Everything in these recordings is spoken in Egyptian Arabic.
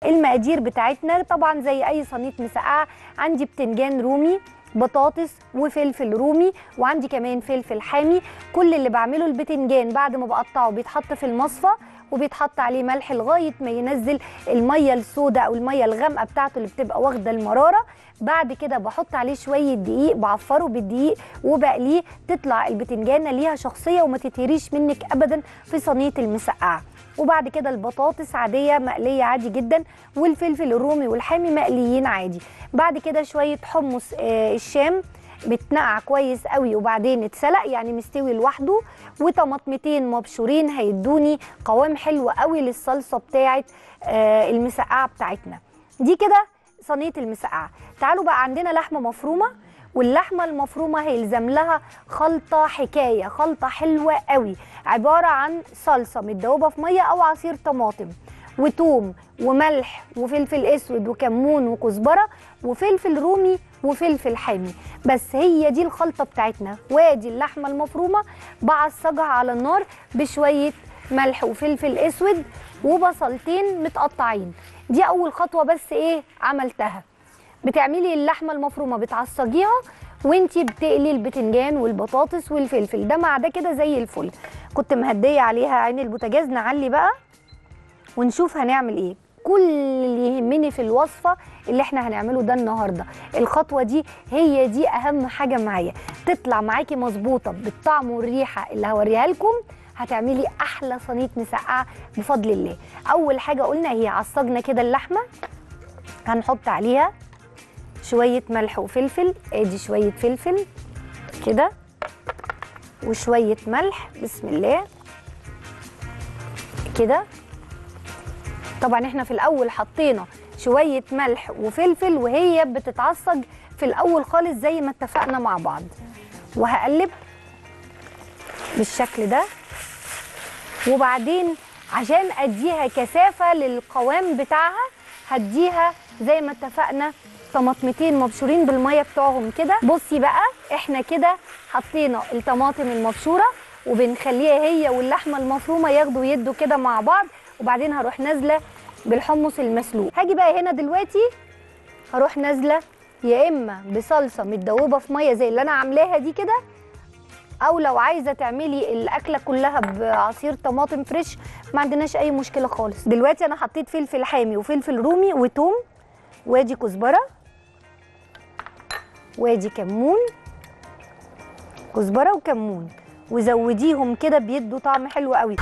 المقادير بتاعتنا طبعا زي اي صينيه مسقعه عندي بتنجان رومي بطاطس وفلفل رومي وعندي كمان فلفل حامي كل اللي بعمله البتنجان بعد ما بقطعه بيتحط في المصفى وبيتحط عليه ملح لغايه ما ينزل الميه السوداء او الميه الغامقه بتاعته اللي بتبقى واخده المراره بعد كده بحط عليه شويه دقيق بعفره بالدقيق وبقليه تطلع البتنجانه ليها شخصيه وما تتهريش منك ابدا في صينيه المسقعه وبعد كده البطاطس عاديه مقليه عادي جدا والفلفل الرومي والحامي مقليين عادي بعد كده شويه حمص آه الشام بتنقع كويس قوي وبعدين اتسلق يعني مستوي لوحده وطماطمتين مبشورين هيدوني قوام حلو قوي للصلصه بتاعه آه المسقعه بتاعتنا دي كده صينيه المسقعه تعالوا بقى عندنا لحمه مفرومه واللحمه المفرومه هيلزم لها خلطه حكايه خلطه حلوه قوي عباره عن صلصه متدوبه في ميه او عصير طماطم وتوم وملح وفلفل اسود وكمون وكزبره وفلفل رومي وفلفل حامي بس هي دي الخلطه بتاعتنا وادي اللحمه المفرومه بعصجها على النار بشويه ملح وفلفل اسود وبصلتين متقطعين دي اول خطوه بس ايه عملتها بتعملي اللحمه المفرومه بتعصجيها وانتي بتقلي البتنجان والبطاطس والفلفل ده مع ده كده زي الفل كنت مهديه عليها عين البوتاجاز نعلي بقى ونشوف هنعمل ايه كل اللي يهمني في الوصفه اللي احنا هنعمله ده النهارده الخطوه دي هي دي اهم حاجه معايا تطلع معاكي مظبوطه بالطعم والريحه اللي هوريها لكم هتعملي احلى صينيه مسقعه بفضل الله اول حاجه قلنا هي عصجنا كده اللحمه هنحط عليها شويه ملح وفلفل ادي شويه فلفل كده وشويه ملح بسم الله كده طبعا احنا في الاول حطينا شويه ملح وفلفل وهي بتتعصج في الاول خالص زي ما اتفقنا مع بعض وهقلب بالشكل ده وبعدين عشان اديها كثافه للقوام بتاعها هديها زي ما اتفقنا طماطمتين مبشورين بالميه بتوعهم كده بصي بقى احنا كده حطينا الطماطم المبشوره وبنخليها هي واللحمه المفرومه ياخدوا يدوا كده مع بعض وبعدين هروح نازله بالحمص المسلوق هاجي بقى هنا دلوقتي هروح نازله يا اما بصلصه متدوبه في ميه زي اللي انا عاملاها دي كده او لو عايزه تعملي الاكله كلها بعصير طماطم فريش ما عندناش اي مشكله خالص دلوقتي انا حطيت فلفل حامي وفلفل رومي وتوم وادي كزبره وادي كمون كزبره وكمون وزوديهم كده بيدوا طعم حلو قوي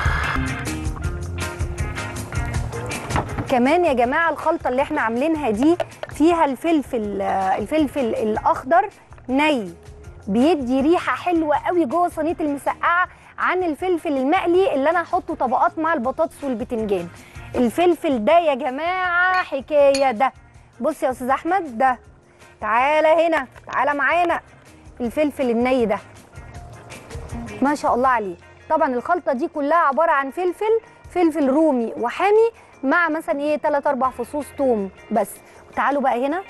كمان يا جماعه الخلطه اللي احنا عاملينها دي فيها الفلفل الفلفل الاخضر ني بيدي ريحه حلوه قوي جوه صينيه المسقعه عن الفلفل المقلي اللي انا هحطه طبقات مع البطاطس والبتنجان الفلفل ده يا جماعه حكايه ده بص يا استاذ احمد ده تعالى هنا تعالى معانا الفلفل الني ده ما شاء الله عليه طبعا الخلطه دي كلها عباره عن فلفل فلفل رومي وحامي مع مثلا ايه 3 4 فصوص توم بس تعالوا بقى هنا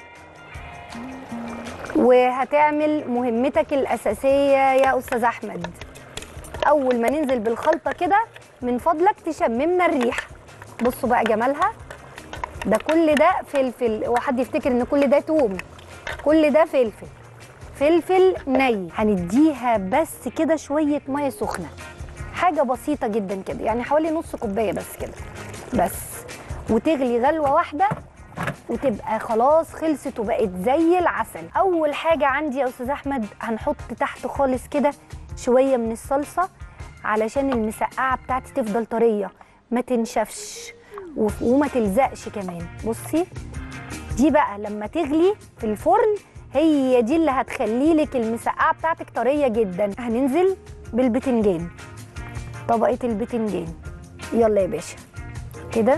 وهتعمل مهمتك الاساسيه يا استاذ احمد اول ما ننزل بالخلطه كده من فضلك تشممنا الريحه بصوا بقى جمالها ده كل ده فلفل وحد يفتكر ان كل ده توم كل ده فلفل فلفل ني هنديها بس كده شويه ميه سخنه حاجه بسيطه جدا كده يعني حوالي نص كوبايه بس كده بس وتغلي غلوه واحده وتبقى خلاص خلصت وبقت زي العسل اول حاجه عندي يا استاذ احمد هنحط تحت خالص كده شويه من الصلصه علشان المسقعه بتاعتي تفضل طريه ما تنشفش وما تلزقش كمان بصي دي بقى لما تغلي في الفرن هي دي اللي هتخلي لك المسقعه بتاعتك طريه جدا هننزل بالبتنجان طبقه البتنجان يلا يا باشا كده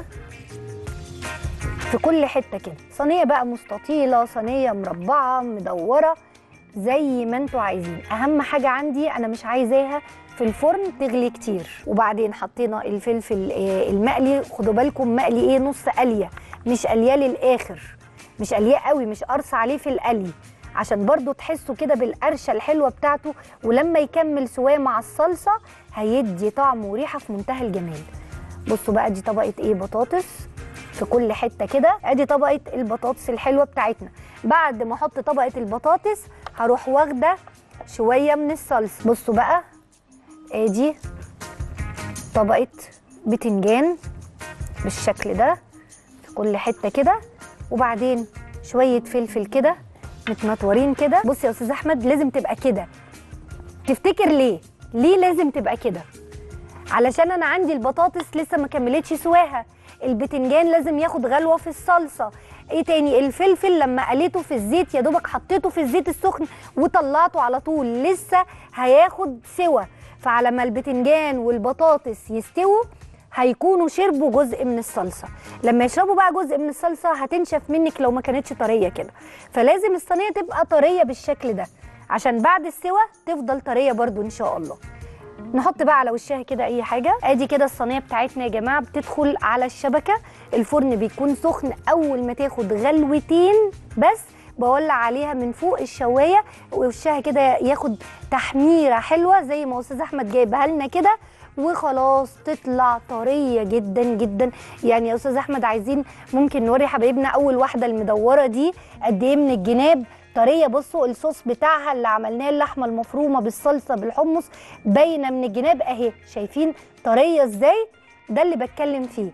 في كل حته كده صينيه بقى مستطيله صينيه مربعه مدوره زي ما انتوا عايزين اهم حاجه عندي انا مش عايزاها في الفرن تغلي كتير وبعدين حطينا الفلفل المقلي خدوا بالكم مقلي ايه نص قليه مش قليه للاخر مش قليه قوي مش قرصه عليه في القلي عشان برضو تحسوا كده بالقرشه الحلوه بتاعته ولما يكمل سواه مع الصلصه هيدي طعم وريحه في منتهى الجمال بصوا بقى دي طبقه ايه بطاطس في كل حته كده ادي طبقه البطاطس الحلوه بتاعتنا بعد ما احط طبقه البطاطس هروح واخده شويه من الصلصه بصوا بقى ادي طبقه بتنجان بالشكل ده في كل حته كده وبعدين شويه فلفل كده متنطورين كده بص يا استاذ احمد لازم تبقى كده تفتكر ليه ليه لازم تبقى كده علشان انا عندي البطاطس لسه ما كملتش سواها البتنجان لازم ياخد غلوه في الصلصه ايه تاني الفلفل لما قليته في الزيت يا دوبك حطيته في الزيت السخن وطلعته على طول لسه هياخد سوا فعلى ما البتنجان والبطاطس يستووا هيكونوا شربوا جزء من الصلصه لما يشربوا بقى جزء من الصلصه هتنشف منك لو ما كانتش طريه كده فلازم الصينيه تبقى طريه بالشكل ده عشان بعد السوا تفضل طريه برضو ان شاء الله نحط بقى على وشها كده اي حاجه ادي كده الصينيه بتاعتنا يا جماعه بتدخل على الشبكه الفرن بيكون سخن اول ما تاخد غلوتين بس بولع عليها من فوق الشوايه ووشها كده ياخد تحميره حلوه زي ما استاذ احمد جايبها لنا كده وخلاص تطلع طريه جدا جدا يعني يا استاذ احمد عايزين ممكن نوري حبايبنا اول واحده المدوره دي قد ايه من الجناب طريه بصوا الصوص بتاعها اللي عملناه اللحمه المفرومه بالصلصه بالحمص باينه من الجناب اهي شايفين طريه ازاي ده اللي بتكلم فيه